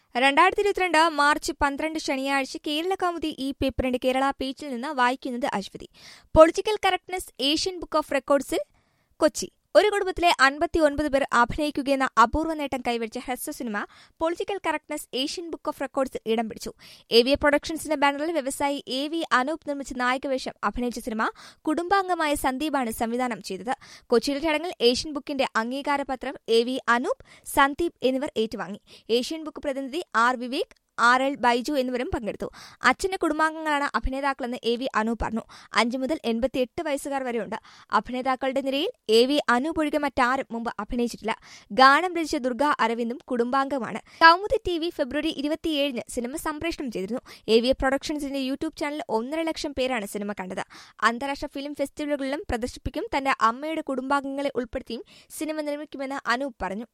രണ്ടായിരത്തി ഇരുപത്തിരണ്ട് മാർച്ച് പന്ത്രണ്ട് ശനിയാഴ്ച കേരള കൗമുദി ഈ പേപ്പറിന്റെ കേരള പേജിൽ നിന്ന് വായിക്കുന്നത് Aswathy political correctness Asian book of റെക്കോർഡ്സിൽ കൊച്ചി ഒരു കുടുംബത്തിലെ അൻപത്തി ഒൻപത് പേർ അഭിനയിക്കുകയെന്ന അപൂർവ നേട്ടം കൈവരിച്ച ഹ്രസ്വ സിനിമ political correctness Asian book of റെക്കോർഡ്സിൽ ഇടം പിടിച്ചു എ വി എ പ്രൊഡക്ഷൻസിന്റെ ബാനറിൽ വ്യവസായി എ വി അനൂപ് നിർമ്മിച്ച നായകവേഷം അഭിനയിച്ച സിനിമ കുടുംബാംഗമായ സന്ദീപാണ് സംവിധാനം ചെയ്തത് കൊച്ചിയിലെ ചടങ്ങിൽ ഏഷ്യൻ ബുക്കിന്റെ അംഗീകാരപത്രം എ വി അനൂപ് സന്ദീപ് എന്നിവർ ഏറ്റുവാങ്ങി ഏഷ്യൻ ബുക്ക് പ്രതിനിധി R Vivek R L Biju എന്നിവരും പങ്കെടുത്തു അച്ഛന്റെ കുടുംബാംഗങ്ങളാണ് അഭിനേതാക്കളെന്ന് എ വി അനു പറഞ്ഞു അഞ്ചു മുതൽ എൺപത്തിയെട്ട് വയസ്സുകാർ വരെയുണ്ട് അഭിനേതാക്കളുടെ നിരയിൽ എ വി അനൂപ് ഒഴികെ മറ്റാരും മുമ്പ് അഭിനയിച്ചിട്ടില്ല ഗാനം രചിച്ച ദുർഗ അരവിന്ദും കുടുംബാംഗമാണ് കൗമുദി ടി വി ഫെബ്രുവരി ഇരുപത്തിയേഴിന് സിനിമ സംപ്രേഷണം ചെയ്തിരുന്നു എ വി എ പ്രൊഡക്ഷൻസിന്റെ യൂട്യൂബ് ചാനലിൽ ഒന്നര ലക്ഷം പേരാണ് സിനിമ കണ്ടത് അന്താരാഷ്ട്ര ഫിലിം ഫെസ്റ്റിവലുകളിലും പ്രദർശിപ്പിക്കും തന്റെ അമ്മയുടെ കുടുംബാംഗങ്ങളെ ഉൾപ്പെടുത്തിയും സിനിമ നിർമ്മിക്കുമെന്ന് അനൂപ് പറഞ്ഞു